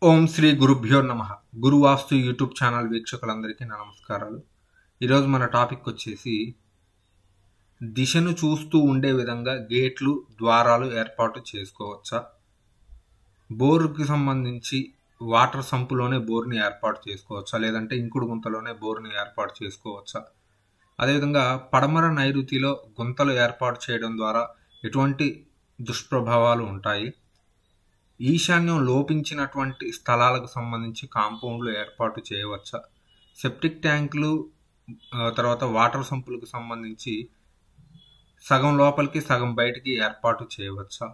ఓం శ్రీ గురుభ్యో నమ గురువాస్తు YouTube channel వీక్షకులందరికీ నా నమస్కారాలు ఈరోజు మన టాపిక్ వచ్చేసి దిశను చూస్తూ ఉండే విధంగా గేట్లు ద్వారాలు ఏర్పాటు చేసుకోవచ్చా బోరుకి సంబంధించి వాటర్ సంపులోనే బోర్ని ఏర్పాటు చేసుకోవచ్చా లేదంటే ఇంకుడు గుంతలోనే బోర్ని ఏర్పాటు చేసుకోవచ్చా అదేవిధంగా పడమర నైరుతిలో గుంతలు ఏర్పాటు చేయడం ద్వారా ఎటువంటి దుష్ప్రభావాలు ఉంటాయి ఈశాన్యం లోపించినటువంటి స్థలాలకు సంబంధించి కాంపౌండ్లు ఏర్పాటు చేయవచ్చా సెప్టిక్ ట్యాంకులు ఆ, తర్వాత వాటర్ సంపులకు సంబంధించి సగం లోపలికి సగం బయటికి ఏర్పాటు చేయవచ్చా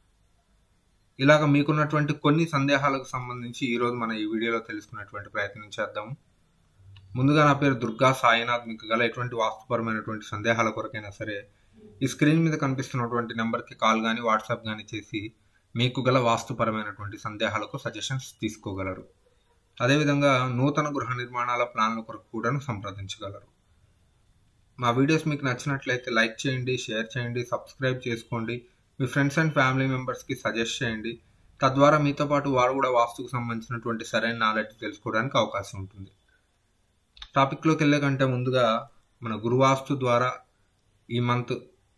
ఇలాగ మీకున్నటువంటి కొన్ని సందేహాలకు సంబంధించి ఈరోజు మన ఈ వీడియోలో తెలుసుకునేటువంటి ప్రయత్నం చేద్దాం ముందుగా నా పేరు దుర్గా సాయినాథ్ మీకు గల ఎటువంటి వాస్తుపరమైనటువంటి సందేహాల కొరకైనా సరే ఈ స్క్రీన్ మీద కనిపిస్తున్నటువంటి నెంబర్కి కాల్ కానీ వాట్సాప్ కానీ చేసి మీకు గల వాస్తుపరమైనటువంటి సందేహాలకు సజెషన్స్ తీసుకోగలరు అదేవిధంగా నూతన గృహ నిర్మాణాల ప్లాన్ల కొరకు కూడా సంప్రదించగలరు మా వీడియోస్ మీకు నచ్చినట్లయితే లైక్ చేయండి షేర్ చేయండి సబ్స్క్రైబ్ చేసుకోండి మీ ఫ్రెండ్స్ అండ్ ఫ్యామిలీ మెంబర్స్కి సజెస్ట్ చేయండి తద్వారా మీతో పాటు వారు కూడా వాస్తుకు సంబంధించినటువంటి సరైన నాలెడ్జ్ తెలుసుకోవడానికి అవకాశం ఉంటుంది టాపిక్లోకి వెళ్ళే కంటే ముందుగా మన గురువాస్తు ద్వారా ఈ మంత్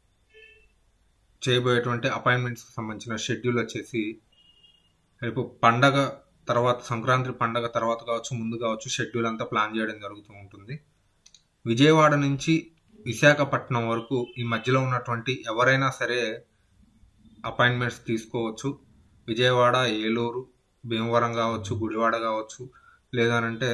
చేయబోయేటువంటి అపాయింట్మెంట్స్కి సంబంధించిన షెడ్యూల్ వచ్చేసి రేపు పండగ తర్వాత సంక్రాంతి పండగ తర్వాత కావచ్చు ముందు కావచ్చు షెడ్యూల్ అంతా ప్లాన్ చేయడం జరుగుతూ ఉంటుంది విజయవాడ నుంచి విశాఖపట్నం వరకు ఈ మధ్యలో ఉన్నటువంటి ఎవరైనా సరే అపాయింట్మెంట్స్ తీసుకోవచ్చు విజయవాడ ఏలూరు భీమవరం కావచ్చు గుడివాడ కావచ్చు లేదనంటే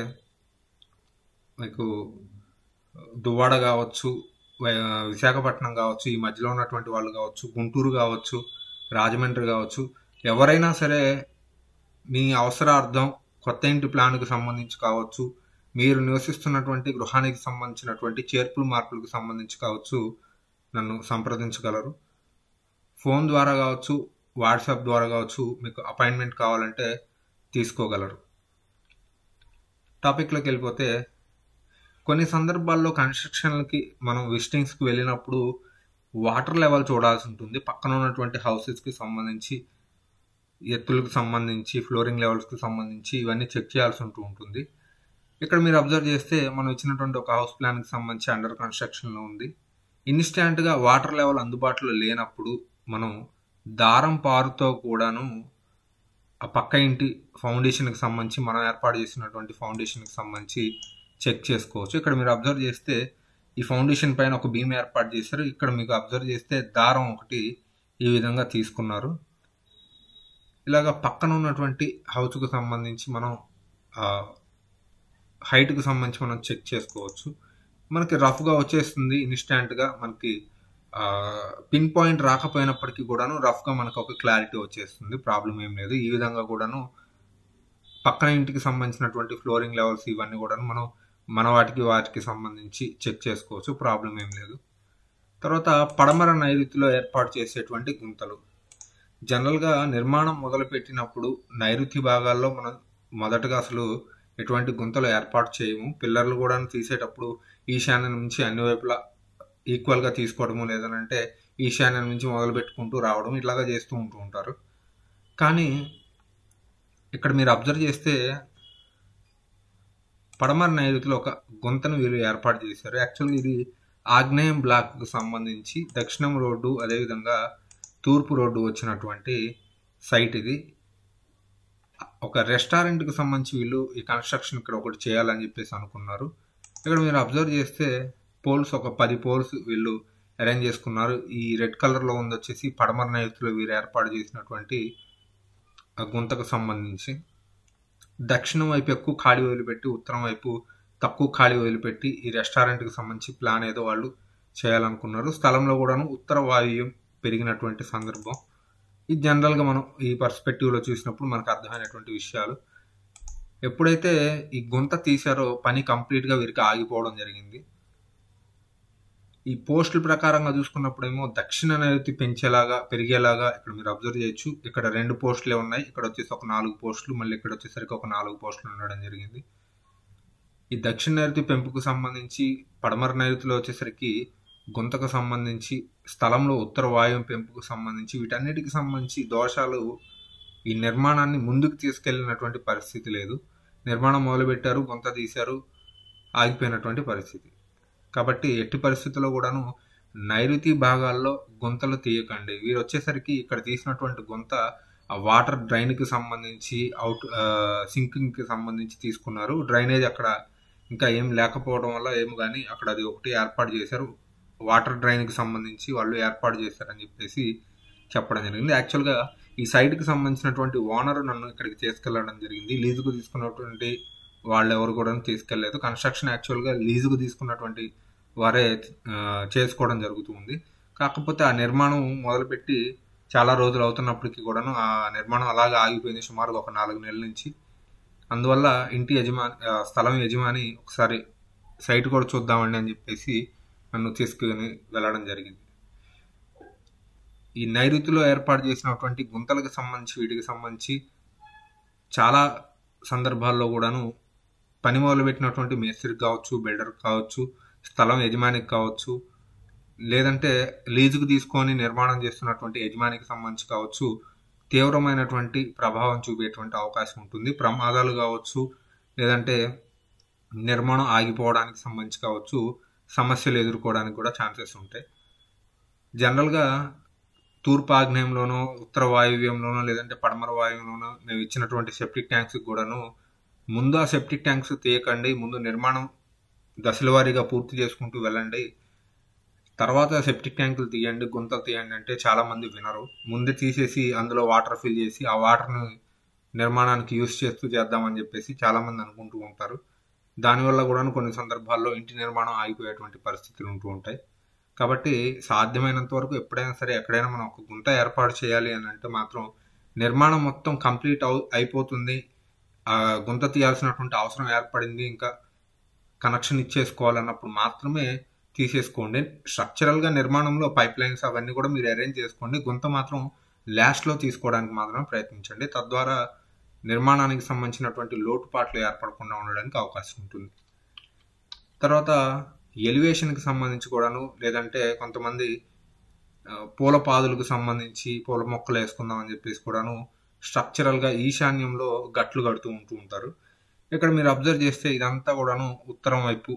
మీకు దువ్వాడ కావచ్చు వై- విశాఖపట్నం కావచ్చు ఈ మధ్యలో ఉన్నటువంటి వాళ్ళు కావచ్చు గుంటూరు కావచ్చు రాజమండ్రి కావచ్చు ఎవరైనా సరే మీ అవసరార్థం కొత్త ఇంటి ప్లాన్కి సంబంధించి కావచ్చు మీరు నివసిస్తున్నటువంటి గృహానికి సంబంధించినటువంటి చేర్పులు మార్పులకు సంబంధించి కావచ్చు నన్ను సంప్రదించగలరు ఫోన్ ద్వారా కావచ్చు వాట్సాప్ ద్వారా కావచ్చు మీకు అపాయింట్మెంట్ కావాలంటే తీసుకోగలరు టాపిక్లోకి వెళ్ళిపోతే కొన్ని సందర్భాల్లో కన్స్ట్రక్షన్లకి మనం విజిటింగ్స్కి వెళ్ళినప్పుడు వాటర్ లెవెల్ చూడాల్సి ఉంటుంది పక్కన ఉన్నటువంటి హౌసెస్కి సంబంధించి ఎత్తులకు సంబంధించి ఫ్లోరింగ్ లెవెల్స్కి సంబంధించి ఇవన్నీ చెక్ చేయాల్సి ఉంటూ ఉంటుంది ఇక్కడ మీరు అబ్జర్వ్ చేస్తే మనం ఇచ్చినటువంటి ఒక హౌస్ ప్లాన్కి సంబంధించి అండర్ కన్స్ట్రక్షన్లో ఉంది ఇన్స్టాంట్గా వాటర్ లెవెల్ అందుబాటులో లేనప్పుడు మనం దారం పారుతో కూడాను ఆ పక్క ఇంటి ఫౌండేషన్కి సంబంధించి మనం ఏర్పాటు చేసినటువంటి ఫౌండేషన్కి సంబంధించి చెక్ చేసుకోవచ్చు ఇక్కడ మీరు అబ్జర్వ్ చేస్తే ఈ ఫౌండేషన్ పైన ఒక బీమ్ ఏర్పాటు చేశారు ఇక్కడ మీకు అబ్జర్వ్ చేస్తే దారం ఒకటి ఈ విధంగా తీసుకున్నారు ఇలాగ పక్కన ఉన్నటువంటి హౌస్కు సంబంధించి మనం హైట్కి సంబంధించి మనం చెక్ చేసుకోవచ్చు మనకి రఫ్గా వచ్చేస్తుంది ఇన్స్టాంట్గా మనకి పిన్ పాయింట్ రాకపోయినప్పటికీ కూడాను రఫ్గా మనకు ఒక క్లారిటీ వచ్చేస్తుంది ప్రాబ్లం ఏం లేదు ఈ విధంగా కూడాను పక్కన ఇంటికి సంబంధించినటువంటి ఫ్లోరింగ్ లెవెల్స్ ఇవన్నీ కూడాను మనం మన వాటికి వాటికి సంబంధించి చెక్ చేసుకోవచ్చు ప్రాబ్లం ఏం లేదు తర్వాత పడమర నైరుతిలో ఏర్పాటు చేసేటువంటి గుంతలు జనరల్గా నిర్మాణం మొదలుపెట్టినప్పుడు నైరుతి భాగాల్లో మనం మొదటగా అసలు ఎటువంటి గుంతలు ఏర్పాటు చేయము పిల్లర్లు కూడా తీసేటప్పుడు ఈశాన్యం నుంచి అన్ని వైపులా ఈక్వల్గా తీసుకోవడము లేదనంటే ఈశాన్యం నుంచి మొదలు పెట్టుకుంటూ రావడం ఇట్లాగా చేస్తూ ఉంటూ ఉంటారు కానీ ఇక్కడ మీరు అబ్జర్వ్ చేస్తే పడమర నైరుతిలో ఒక గుంతను వీరు ఏర్పాటు చేశారు యాక్చువల్గా ఇది ఆగ్నేయం బ్లాక్కు సంబంధించి దక్షిణం రోడ్డు అదేవిధంగా తూర్పు రోడ్డు వచ్చినటువంటి సైట్ ఇది ఒక రెస్టారెంట్కి సంబంధించి వీళ్ళు ఈ కన్స్ట్రక్షన్ ఇక్కడ ఒకటి చేయాలని చెప్పేసి అనుకున్నారు ఇక్కడ మీరు అబ్జర్వ్ చేస్తే పోల్స్ ఒక పది పోల్స్ వీళ్ళు అరేంజ్ చేసుకున్నారు ఈ రెడ్ కలర్లో ఉంది వచ్చేసి పడమర నైరుతిలో వీరు ఏర్పాటు చేసినటువంటి ఆ గుంతకు సంబంధించి దక్షిణం వైపు ఎక్కువ ఖాళీ వదిలిపెట్టి ఉత్తరం వైపు తక్కువ ఖాళీ వదిలిపెట్టి ఈ రెస్టారెంట్కి సంబంధించి ప్లాన్ ఏదో వాళ్ళు చేయాలనుకున్నారు స్థలంలో కూడాను ఉత్తర వాయువ్యం పెరిగినటువంటి సందర్భం ఇది జనరల్గా మనం ఈ పర్స్పెక్టివ్లో చూసినప్పుడు మనకు అర్థమైనటువంటి విషయాలు ఎప్పుడైతే ఈ గుంత తీశారో పని కంప్లీట్గా వీరికి ఆగిపోవడం జరిగింది ఈ పోస్టుల ప్రకారంగా చూసుకున్నప్పుడేమో దక్షిణ నైరుతి పెంచేలాగా పెరిగేలాగా ఇక్కడ మీరు అబ్జర్వ్ చేయొచ్చు ఇక్కడ రెండు పోస్టులే ఉన్నాయి ఇక్కడ వచ్చేసి ఒక నాలుగు పోస్టులు మళ్ళీ ఇక్కడ వచ్చేసరికి ఒక నాలుగు పోస్టులు ఉండడం జరిగింది ఈ దక్షిణ నైరుతి పెంపుకు సంబంధించి పడమర నైరుతిలో వచ్చేసరికి గుంతకు సంబంధించి స్థలంలో ఉత్తర వాయువు పెంపుకు సంబంధించి వీటన్నిటికి సంబంధించి దోషాలు ఈ నిర్మాణాన్ని ముందుకు తీసుకెళ్ళినటువంటి పరిస్థితి లేదు నిర్మాణం మొదలుపెట్టారు గుంత తీశారు ఆగిపోయినటువంటి పరిస్థితి కాబట్టి ఎట్టి పరిస్థితుల్లో కూడాను నైరుతి భాగాల్లో గుంతలు తీయకండి వీరు వచ్చేసరికి ఇక్కడ తీసినటువంటి గుంత ఆ వాటర్ డ్రైన్కి సంబంధించి అవుట్ సింకింగ్కి సంబంధించి తీసుకున్నారు డ్రైనేజ్ అక్కడ ఇంకా ఏం లేకపోవడం వల్ల ఏమో కానీ అక్కడ అది ఒకటి ఏర్పాటు చేశారు వాటర్ డ్రైన్కి సంబంధించి వాళ్ళు ఏర్పాటు చేశారని చెప్పేసి చెప్పడం జరిగింది యాక్చువల్గా ఈ సైట్కి సంబంధించినటువంటి ఓనర్ నన్ను ఇక్కడికి తీసుకెళ్ళడం జరిగింది లీజుకు తీసుకున్నటువంటి వాళ్ళు ఎవరు కూడా తీసుకెళ్లేదు కన్స్ట్రక్షన్ యాక్చువల్గా లీజుకు తీసుకున్నటువంటి వారే ఆ, చేసుకోవడం జరుగుతుంది కాకపోతే ఆ నిర్మాణం మొదలుపెట్టి చాలా రోజులు అవుతున్నప్పటికీ కూడాను ఆ నిర్మాణం అలాగే ఆగిపోయింది సుమారుగా ఒక నాలుగు నెలల నుంచి అందువల్ల ఇంటి యజమాని ఆ, స్థలం యజమాని ఒకసారి సైట్ కూడా చూద్దామండి అని చెప్పేసి నన్ను తీసుకుని వెళ్ళడం జరిగింది ఈ నైరుతిలో ఏర్పాటు చేసినటువంటి గుంతలకు సంబంధించి వీటికి సంబంధించి చాలా సందర్భాల్లో కూడాను పని మొదలుపెట్టినటువంటి మేస్త్రికి కావచ్చు బిల్డర్ కావచ్చు స్థలం యజమానికి కావచ్చు లేదంటే లీజుకు తీసుకొని నిర్మాణం చేస్తున్నటువంటి యజమానికి సంబంధించి కావచ్చు తీవ్రమైనటువంటి ప్రభావం చూపేటువంటి అవకాశం ఉంటుంది ప్రమాదాలు కావచ్చు లేదంటే నిర్మాణం ఆగిపోవడానికి సంబంధించి కావచ్చు సమస్యలు ఎదుర్కోవడానికి కూడా ఛాన్సెస్ ఉంటాయి జనరల్గా తూర్పు ఆగ్నేయంలోనో ఉత్తర వాయువ్యంలోనో లేదంటే పడమర వాయువ్యంలోనో మేము ఇచ్చినటువంటి సెప్టిక్ ట్యాంక్స్ కూడాను ముందు ఆ సెప్టిక్ ట్యాంక్స్ తీయకండి ముందు నిర్మాణం దశల వారీగా పూర్తి చేసుకుంటూ వెళ్ళండి తర్వాత సెప్టిక్ ట్యాంకులు తీయండి గుంతలు తీయండి అంటే చాలా మంది వినరు ముందే తీసేసి అందులో వాటర్ ఫిల్ చేసి ఆ వాటర్ని నిర్మాణానికి యూస్ చేస్తూ చేద్దామని చెప్పేసి చాలా మంది అనుకుంటూ ఉంటారు దానివల్ల కూడా కొన్ని సందర్భాల్లో ఇంటి నిర్మాణం ఆగిపోయేటువంటి పరిస్థితులు ఉంటూ ఉంటాయి కాబట్టి సాధ్యమైనంత వరకు ఎప్పుడైనా సరే ఎక్కడైనా మనం ఒక గుంత ఏర్పాటు చేయాలి అని అంటే మాత్రం నిర్మాణం మొత్తం కంప్లీట్ అవు అయిపోతుంది ఆ గుంత తీయాల్సినటువంటి అవసరం ఏర్పడింది ఇంకా కనెక్షన్ ఇచ్చేసుకోవాలన్నప్పుడు మాత్రమే తీసేసుకోండి స్ట్రక్చరల్గా నిర్మాణంలో పైప్ లైన్స్ అవన్నీ కూడా మీరు అరేంజ్ చేసుకోండి గుంత మాత్రం లాస్ట్లో తీసుకోవడానికి మాత్రం ప్రయత్నించండి తద్వారా నిర్మాణానికి సంబంధించినటువంటి లోటుపాట్లు ఏర్పడకుండా ఉండడానికి అవకాశం ఉంటుంది తర్వాత ఎలివేషన్కి సంబంధించి కూడాను లేదంటే కొంతమంది ఆ, పూల పాదులకు సంబంధించి పూల మొక్కలు వేసుకుందాం అని చెప్పేసి కూడాను స్ట్రక్చరల్గా ఈశాన్యంలో గట్లు కడుతూ ఉంటూ ఉంటారు ఇక్కడ మీరు అబ్జర్వ్ చేస్తే ఇదంతా కూడాను ఉత్తరం వైపు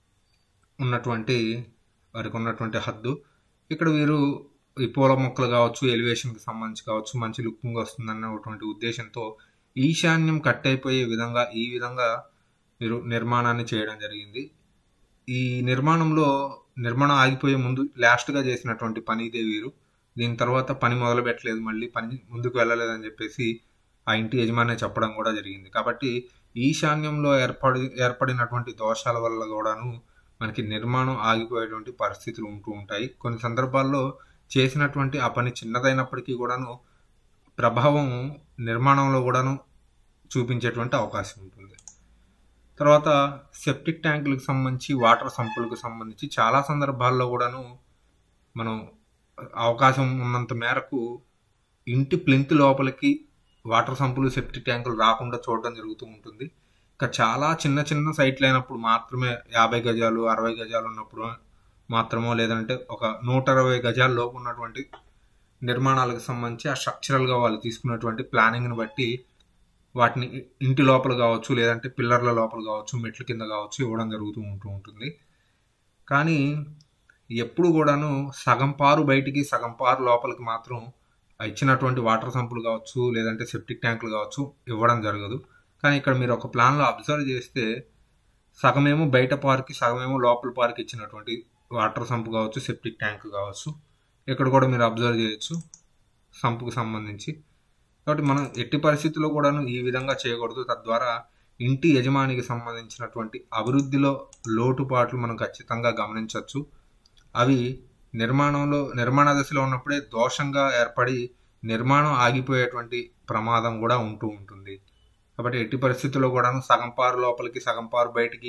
ఉన్నటువంటి వారికి ఉన్నటువంటి హద్దు ఇక్కడ వీరు ఈ పూల మొక్కలు కావచ్చు ఎలివేషన్కి సంబంధించి కావచ్చు మంచి లుకింగ్ వస్తుందన్నటువంటి ఉద్దేశంతో ఈశాన్యం కట్ అయిపోయే విధంగా ఈ విధంగా మీరు నిర్మాణాన్ని చేయడం జరిగింది ఈ నిర్మాణంలో నిర్మాణం ఆగిపోయే ముందు లాస్ట్గా చేసినటువంటి పని ఇదే వీరు దీని తర్వాత పని మొదలు పెట్టలేదు మళ్ళీ పని ముందుకు వెళ్ళలేదని చెప్పేసి ఆ ఇంటి యజమాని చెప్పడం కూడా జరిగింది కాబట్టి ఈశాన్యంలో ఏర్పడి ఏర్పడినటువంటి దోషాల వల్ల కూడాను మనకి నిర్మాణం ఆగిపోయేటువంటి పరిస్థితులు ఉంటూ ఉంటాయి కొన్ని సందర్భాల్లో చేసినటువంటి ఆ పని చిన్నదైనప్పటికీ కూడాను ప్రభావం నిర్మాణంలో కూడాను చూపించేటువంటి అవకాశం ఉంటుంది తర్వాత సెప్టిక్ ట్యాంకులకు సంబంధించి వాటర్ సంపులకు సంబంధించి చాలా సందర్భాల్లో కూడాను మనం అవకాశం ఉన్నంత మేరకు ఇంటి ప్లింత్ లోపలికి వాటర్ సంపులు సెప్టిక్ ట్యాంకులు రాకుండా చూడడం జరుగుతూ ఉంటుంది ఇంకా చాలా చిన్న చిన్న సైట్లు అయినప్పుడు మాత్రమే యాభై గజాలు అరవై గజాలు ఉన్నప్పుడు మాత్రమో లేదంటే ఒక నూట అరవై గజాల లోపు ఉన్నటువంటి నిర్మాణాలకు సంబంధించి ఆ స్ట్రక్చరల్గా వాళ్ళు తీసుకున్నటువంటి ప్లానింగ్ని బట్టి వాటిని ఇంటి లోపల కావచ్చు లేదంటే పిల్లర్ల లోపల కావచ్చు మెట్ల కింద కావచ్చు ఇవ్వడం జరుగుతూ ఉంటూ ఉంటుంది కానీ ఎప్పుడు కూడాను సగం పారు బయటికి సగం పారు లోపలికి మాత్రం ఇచ్చినటువంటి వాటర్ సంపులు కావచ్చు లేదంటే సెప్టిక్ ట్యాంకులు కావచ్చు ఇవ్వడం జరగదు కానీ ఇక్కడ మీరు ఒక ప్లాన్లో అబ్జర్వ్ చేస్తే సగమేమో బయట పార్కి సగమేమో లోపల పార్క్ ఇచ్చినటువంటి వాటర్ సంపు కావచ్చు సెప్టిక్ ట్యాంక్ కావచ్చు ఇక్కడ కూడా మీరు అబ్జర్వ్ చేయొచ్చు సంపుకు సంబంధించి కాబట్టి మనం ఎట్టి పరిస్థితుల్లో కూడాను ఈ విధంగా చేయకూడదు తద్వారా ఇంటి యజమానికి సంబంధించినటువంటి అభివృద్ధిలో లోటుపాట్లు మనం ఖచ్చితంగా గమనించవచ్చు అవి నిర్మాణంలో నిర్మాణ దశలో ఉన్నప్పుడే దోషంగా ఏర్పడి నిర్మాణం ఆగిపోయేటువంటి ప్రమాదం కూడా ఉంటూ ఉంటుంది కాబట్టి ఎట్టి పరిస్థితుల్లో కూడాను సగం పారు లోపలికి సగం పారు బయటికి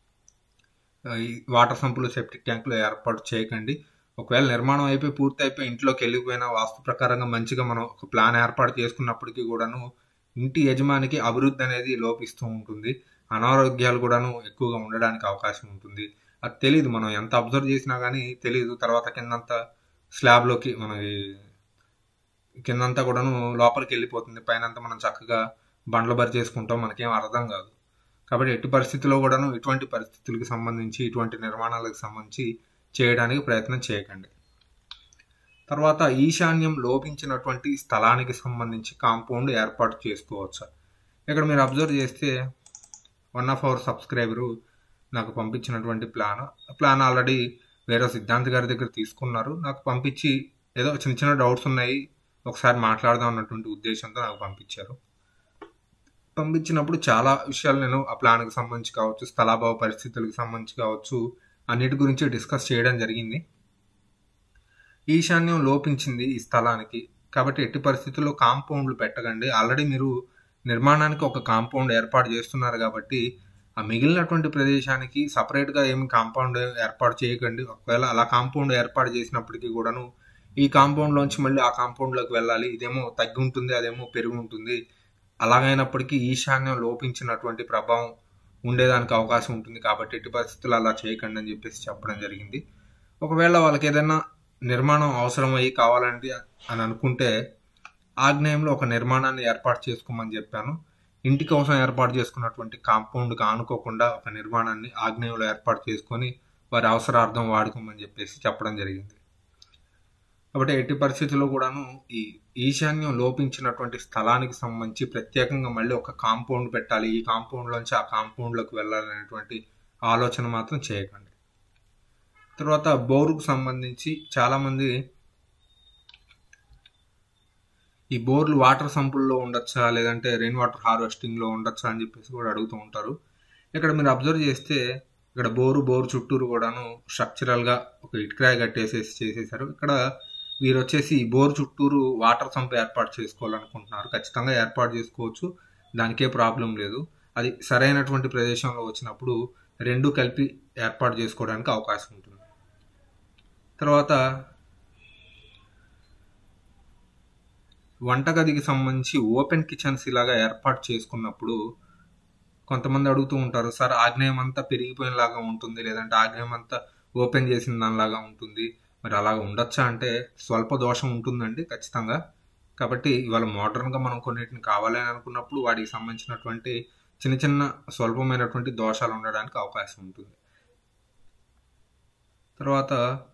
ఆ, ఈ వాటర్ సంపులు సెప్టిక్ ట్యాంకులు ఏర్పాటు చేయకండి ఒకవేళ నిర్మాణం అయిపోయి పూర్తి అయిపోయి ఇంట్లోకి వెళ్ళిపోయిన వాస్తు ప్రకారంగా మంచిగా మనం ఒక ప్లాన్ ఏర్పాటు చేసుకున్నప్పటికీ కూడాను ఇంటి యజమానికి అభివృద్ధి అనేది లోపిస్తూ ఉంటుంది అనారోగ్యాలు కూడాను ఎక్కువగా ఉండడానికి అవకాశం ఉంటుంది అది తెలియదు మనం ఎంత అబ్జర్వ్ చేసినా కానీ తెలియదు తర్వాత కిందంతా స్లాబ్లోకి మన ఈ కిందంతా కూడాను లోపలికి వెళ్ళిపోతుంది పైనంతా మనం చక్కగా బండ్ల బరి చేసుకుంటాం మనకేం అర్థం కాదు కాబట్టి ఎట్టి పరిస్థితుల్లో కూడాను ఇటువంటి పరిస్థితులకు సంబంధించి ఇటువంటి నిర్మాణాలకు సంబంధించి చేయడానికి ప్రయత్నం చేయకండి తర్వాత ఈశాన్యం లోపించినటువంటి స్థలానికి సంబంధించి కాంపౌండ్ ఏర్పాటు చేసుకోవచ్చు ఇక్కడ మీరు అబ్జర్వ్ చేస్తే వన్ ఆఫ్ అవర్ సబ్స్క్రైబరు నాకు పంపించినటువంటి ప్లాన్ ప్లాన్ ఆల్రెడీ వేరే సిద్ధాంత్ గారి దగ్గర తీసుకున్నారు నాకు పంపించి ఏదో చిన్న చిన్న డౌట్స్ ఉన్నాయి ఒకసారి మాట్లాడదాం అన్నటువంటి ఉద్దేశంతో నాకు పంపించారు పంపించినప్పుడు చాలా విషయాలు నేను ఆ ప్లాన్కి సంబంధించి కావచ్చు స్థలాభావ పరిస్థితులకు సంబంధించి కావచ్చు అన్నిటి గురించి డిస్కస్ చేయడం జరిగింది ఈశాన్యం లోపించింది ఈ స్థలానికి కాబట్టి ఎట్టి పరిస్థితుల్లో కాంపౌండ్లు పెట్టకండి ఆల్రెడీ మీరు నిర్మాణానికి ఒక కాంపౌండ్ ఏర్పాటు చేస్తున్నారు కాబట్టి ఆ మిగిలినటువంటి ప్రదేశానికి సపరేట్గా ఏమి కాంపౌండ్ ఏర్పాటు చేయకండి ఒకవేళ అలా కాంపౌండ్ ఏర్పాటు చేసినప్పటికీ కూడాను ఈ కాంపౌండ్లోంచి మళ్ళీ ఆ కాంపౌండ్లోకి వెళ్ళాలి ఇదేమో తగ్గి ఉంటుంది అదేమో పెరిగి ఉంటుంది అలాగైనప్పటికీ ఈశాన్యం లోపించినటువంటి ప్రభావం ఉండేదానికి అవకాశం ఉంటుంది కాబట్టి ఎట్టి పరిస్థితులు అలా చేయకండి అని చెప్పేసి చెప్పడం జరిగింది ఒకవేళ వాళ్ళకి ఏదైనా నిర్మాణం అవసరమయ్యి కావాలండి అని అనుకుంటే ఆగ్నేయంలో ఒక నిర్మాణాన్ని ఏర్పాటు చేసుకోమని చెప్పాను ఇంటి కోసం ఏర్పాటు చేసుకున్నటువంటి కాంపౌండ్కి ఆనుకోకుండా ఒక నిర్మాణాన్ని ఆగ్నేయంలో ఏర్పాటు చేసుకొని వారి అవసరార్థం వాడుకోమని చెప్పేసి చెప్పడం జరిగింది కాబట్టి ఎట్టి పరిస్థితుల్లో కూడాను ఈ ఈశాన్యం లోపించినటువంటి స్థలానికి సంబంధించి ప్రత్యేకంగా మళ్ళీ ఒక కాంపౌండ్ పెట్టాలి ఈ కాంపౌండ్లోంచి ఆ కాంపౌండ్లోకి వెళ్ళాలనేటువంటి ఆలోచన మాత్రం చేయకండి తర్వాత బోరుకు సంబంధించి చాలామంది ఈ బోర్లు వాటర్ సంపుల్లో ఉండొచ్చా లేదంటే రెయిన్ వాటర్ హార్వెస్టింగ్లో ఉండొచ్చా అని చెప్పేసి కూడా అడుగుతూ ఉంటారు ఇక్కడ మీరు అబ్జర్వ్ చేస్తే ఇక్కడ బోరు బోరు చుట్టూరు కూడాను స్ట్రక్చరల్గా ఒక ఇటుకరాయి కట్టేసేసి చేసేసారు ఇక్కడ వీరు వచ్చేసి ఈ బోర్ చుట్టూరు వాటర్ సంప్ ఏర్పాటు చేసుకోవాలనుకుంటున్నారు ఖచ్చితంగా ఏర్పాటు చేసుకోవచ్చు దానికే ప్రాబ్లం లేదు అది సరైనటువంటి ప్రదేశంలో వచ్చినప్పుడు రెండు కలిపి ఏర్పాటు చేసుకోవడానికి అవకాశం ఉంటుంది తర్వాత వంటగదికి సంబంధించి ఓపెన్ కిచెన్స్ ఇలాగా ఏర్పాటు చేసుకున్నప్పుడు కొంతమంది అడుగుతూ ఉంటారు సార్ ఆగ్నేయం అంతా పెరిగిపోయినలాగా ఉంటుంది లేదంటే ఆగ్నేయం అంతా ఓపెన్ చేసిన దానిలాగా ఉంటుంది మరి అలాగ ఉండొచ్చా అంటే స్వల్ప దోషం ఉంటుందండి ఖచ్చితంగా కాబట్టి ఇవాళ మోడర్న్గా మనం కొన్నిటిని కావాలి అని అనుకున్నప్పుడు వాటికి సంబంధించినటువంటి చిన్న చిన్న స్వల్పమైనటువంటి దోషాలు ఉండడానికి అవకాశం ఉంటుంది తర్వాత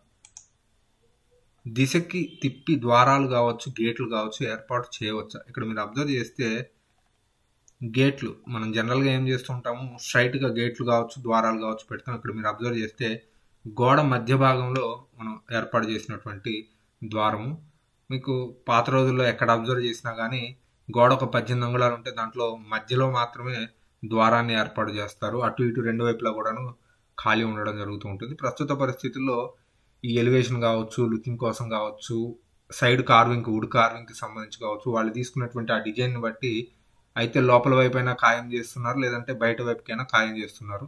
దిశకి తిప్పి ద్వారాలు కావచ్చు గేట్లు కావచ్చు ఏర్పాటు చేయవచ్చు ఇక్కడ మీరు అబ్జర్వ్ చేస్తే గేట్లు మనం జనరల్గా ఏం చేస్తుంటాము స్ట్రైట్గా గేట్లు కావచ్చు ద్వారాలు కావచ్చు పెడతాం ఇక్కడ మీరు అబ్జర్వ్ చేస్తే గోడ మధ్య భాగంలో మనం ఏర్పాటు చేసినటువంటి ద్వారము మీకు పాత రోజుల్లో ఎక్కడ అబ్జర్వ్ చేసినా కానీ గోడ ఒక పద్దెనిమిది అంగుళాలు ఉంటే దాంట్లో మధ్యలో మాత్రమే ద్వారాన్ని ఏర్పాటు చేస్తారు అటు ఇటు రెండు వైపులా కూడాను ఖాళీ ఉండడం జరుగుతూ ఉంటుంది ప్రస్తుత పరిస్థితుల్లో ఈ ఎలివేషన్ కావచ్చు లుకింగ్ కోసం కావచ్చు సైడ్ కార్వింగ్ వుడ్ కార్వింగ్కి సంబంధించి కావచ్చు వాళ్ళు తీసుకున్నటువంటి ఆ డిజైన్ బట్టి అయితే లోపల వైపు అయినా ఖాయం చేస్తున్నారు లేదంటే బయట వైపుకైనా ఖాయం చేస్తున్నారు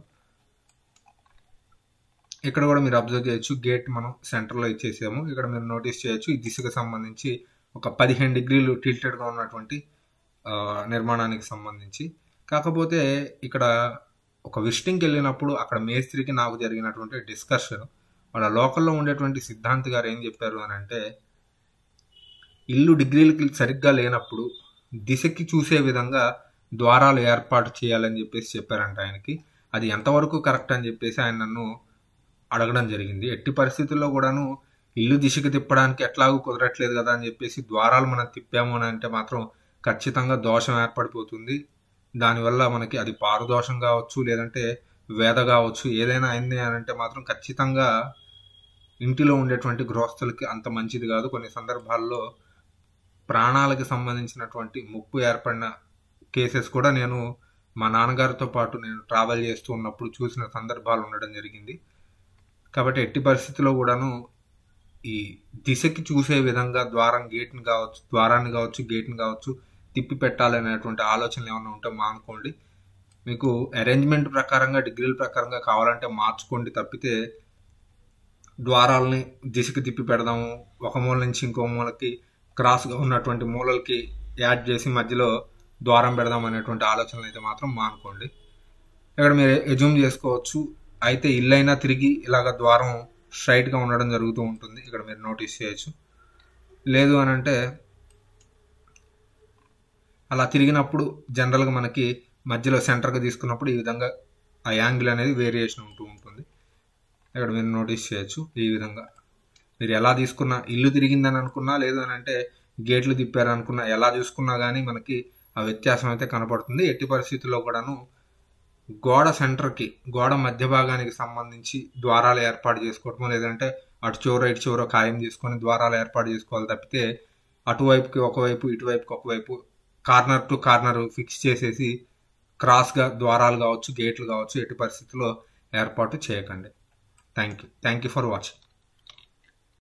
ఇక్కడ కూడా మీరు అబ్జర్వ్ చేయొచ్చు గేట్ మనం సెంటర్లో ఇచ్చేసాము ఇక్కడ మీరు నోటీస్ చేయొచ్చు ఈ దిశకు సంబంధించి ఒక పదిహేను డిగ్రీలు టిల్టెడ్గా ఉన్నటువంటి నిర్మాణానికి సంబంధించి కాకపోతే ఇక్కడ ఒక విజిటింగ్కి వెళ్ళినప్పుడు అక్కడ మేస్త్రికి నాకు జరిగినటువంటి డిస్కషన్ వాళ్ళ లోకల్లో ఉండేటువంటి సిద్ధాంత్ గారు ఏం చెప్పారు అని అంటే ఇల్లు డిగ్రీలకి సరిగ్గా లేనప్పుడు దిశకి చూసే విధంగా ద్వారాలు ఏర్పాటు చేయాలని చెప్పేసి చెప్పారంట ఆయనకి అది ఎంతవరకు కరెక్ట్ అని చెప్పేసి ఆయన నన్ను అడగడం జరిగింది ఎట్టి పరిస్థితుల్లో కూడాను ఇల్లు దిశకి తిప్పడానికి ఎట్లాగూ కుదరట్లేదు కదా అని చెప్పేసి ద్వారాలు మనం తిప్పాము అని అంటే మాత్రం ఖచ్చితంగా దోషం ఏర్పడిపోతుంది దానివల్ల మనకి అది పారుదోషం కావచ్చు లేదంటే వేద కావచ్చు ఏదైనా అయింది అని అంటే మాత్రం ఖచ్చితంగా ఇంటిలో ఉండేటువంటి గృహస్థులకి అంత మంచిది కాదు కొన్ని సందర్భాల్లో ప్రాణాలకి సంబంధించినటువంటి ముప్పు ఏర్పడిన కేసెస్ కూడా నేను మా నాన్నగారితో పాటు నేను ట్రావెల్ చేస్తూ ఉన్నప్పుడు చూసిన సందర్భాలు ఉండడం జరిగింది కాబట్టి ఎట్టి పరిస్థితిలో కూడాను ఈ దిశకి చూసే విధంగా ద్వారం గేట్ని కావచ్చు ద్వారాన్ని కావచ్చు గేట్ని కావచ్చు తిప్పి పెట్టాలనేటువంటి ఆలోచనలు ఏమైనా ఉంటే మానుకోండి మీకు అరేంజ్మెంట్ ప్రకారంగా డిగ్రీల ప్రకారంగా కావాలంటే మార్చుకోండి తప్పితే ద్వారాలని దిశకి తిప్పి పెడదాము ఒక మూల నుంచి ఇంకో మూలకి క్రాస్గా ఉన్నటువంటి మూలలకి యాడ్ చేసి మధ్యలో ద్వారం పెడదాం అనేటువంటి ఆలోచనలు అయితే మాత్రం మానుకోండి ఇక్కడ మీరు ఎజ్యూమ్ చేసుకోవచ్చు అయితే ఇల్లైనా తిరిగి ఇలాగ ద్వారం స్ట్రైట్గా ఉండడం జరుగుతూ ఉంటుంది ఇక్కడ మీరు నోటీస్ చేయొచ్చు లేదు అని అంటే అలా తిరిగినప్పుడు జనరల్గా మనకి మధ్యలో సెంటర్గా తీసుకున్నప్పుడు ఈ విధంగా ఆ యాంగిల్ అనేది వేరియేషన్ ఉంటూ ఉంటుంది ఇక్కడ మీరు నోటీస్ చేయొచ్చు ఈ విధంగా మీరు ఎలా తీసుకున్నా ఇల్లు తిరిగిందని అనుకున్నా లేదు అని అంటే గేట్లు తిప్పారనుకున్నా ఎలా చూసుకున్నా కానీ మనకి ఆ వ్యత్యాసం అయితే కనపడుతుంది ఎట్టి పరిస్థితుల్లో కూడాను గోడ సెంటర్కి గోడ మధ్య భాగానికి సంబంధించి ద్వారాలు ఏర్పాటు చేసుకోవటం లేదంటే అటు చివర ఇటు చివర ఖాయం చేసుకొని ద్వారాలు ఏర్పాటు చేసుకోవాలి తప్పితే అటువైపుకి ఒకవైపు ఇటువైపుకి ఒకవైపు కార్నర్ టు కార్నర్ ఫిక్స్ చేసేసి క్రాస్గా ద్వారాలు కావచ్చు గేట్లు కావచ్చు ఎట్టి పరిస్థితుల్లో ఏర్పాటు చేయకండి thank you thank you for watching